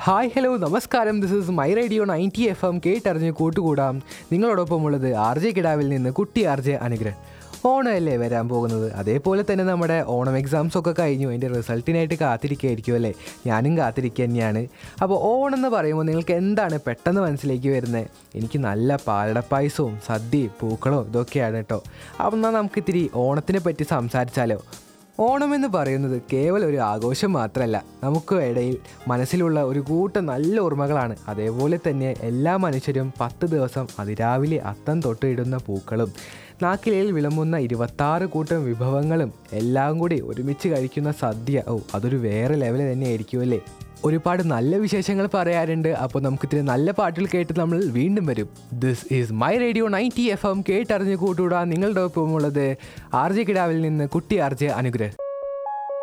hi hello നമസ്കാരം this is my radio ninety F M കേട്ടറിഞ്ഞ് കൂട്ടുകൂടാം നിങ്ങളോടൊപ്പമുള്ളത് ആർ ജെ കിടാവിൽ നിന്ന് കുട്ടി ആർ ജെ അനുഗ്രഹ് ഓണമല്ലേ വരാൻ പോകുന്നത് അതേപോലെ തന്നെ നമ്മുടെ ഓണം എക്സാംസ് ഒക്കെ കഴിഞ്ഞു അതിൻ്റെ റിസൾട്ടിനായിട്ട് കാത്തിരിക്കുകയായിരിക്കും അല്ലേ ഞാനും കാത്തിരിക്കുക തന്നെയാണ് അപ്പോൾ ഓണം എന്ന് പറയുമ്പോൾ നിങ്ങൾക്ക് എന്താണ് പെട്ടെന്ന് മനസ്സിലേക്ക് വരുന്നത് എനിക്ക് നല്ല പാലടപ്പായസവും സദ്യയും പൂക്കളവും ഇതൊക്കെയാണ് കേട്ടോ അപ്പോൾ എന്നാൽ നമുക്ക് ഇത്തിരി ഓണത്തിനെ പറ്റി സംസാരിച്ചാലോ ഓണം എന്ന് പറയുന്നത് കേവലം ഒരു ആഘോഷം മാത്രമല്ല നമുക്ക് ഇടയിൽ മനസ്സിലുള്ള ഒരു കൂട്ടം നല്ല ഓർമ്മകളാണ് അതേപോലെ തന്നെ എല്ലാ മനുഷ്യരും പത്ത് ദിവസം അതിരാവിലെ അത്തം തൊട്ടിടുന്ന പൂക്കളും നാക്കിലയിൽ വിളമ്പുന്ന ഇരുപത്താറ് കൂട്ടം വിഭവങ്ങളും എല്ലാം കൂടി ഒരുമിച്ച് കഴിക്കുന്ന സദ്യ ഓ അതൊരു വേറെ ലെവൽ തന്നെയായിരിക്കും അല്ലേ ഒരുപാട് നല്ല വിശേഷങ്ങൾ പറയാറുണ്ട് അപ്പോൾ നമുക്ക് ഇത്തിരി നല്ല പാട്ടുകൾ കേട്ട് നമ്മൾ വീണ്ടും വരും this is my radio ninety F M കേട്ടറിഞ്ഞ് കൂട്ടുകൂടാ നിങ്ങളുടെ ഒപ്പമുള്ളത് ആർ ജെ കിടാവിൽ നിന്ന് കുട്ടി ആർ ജെ അനുഗ്രഹ്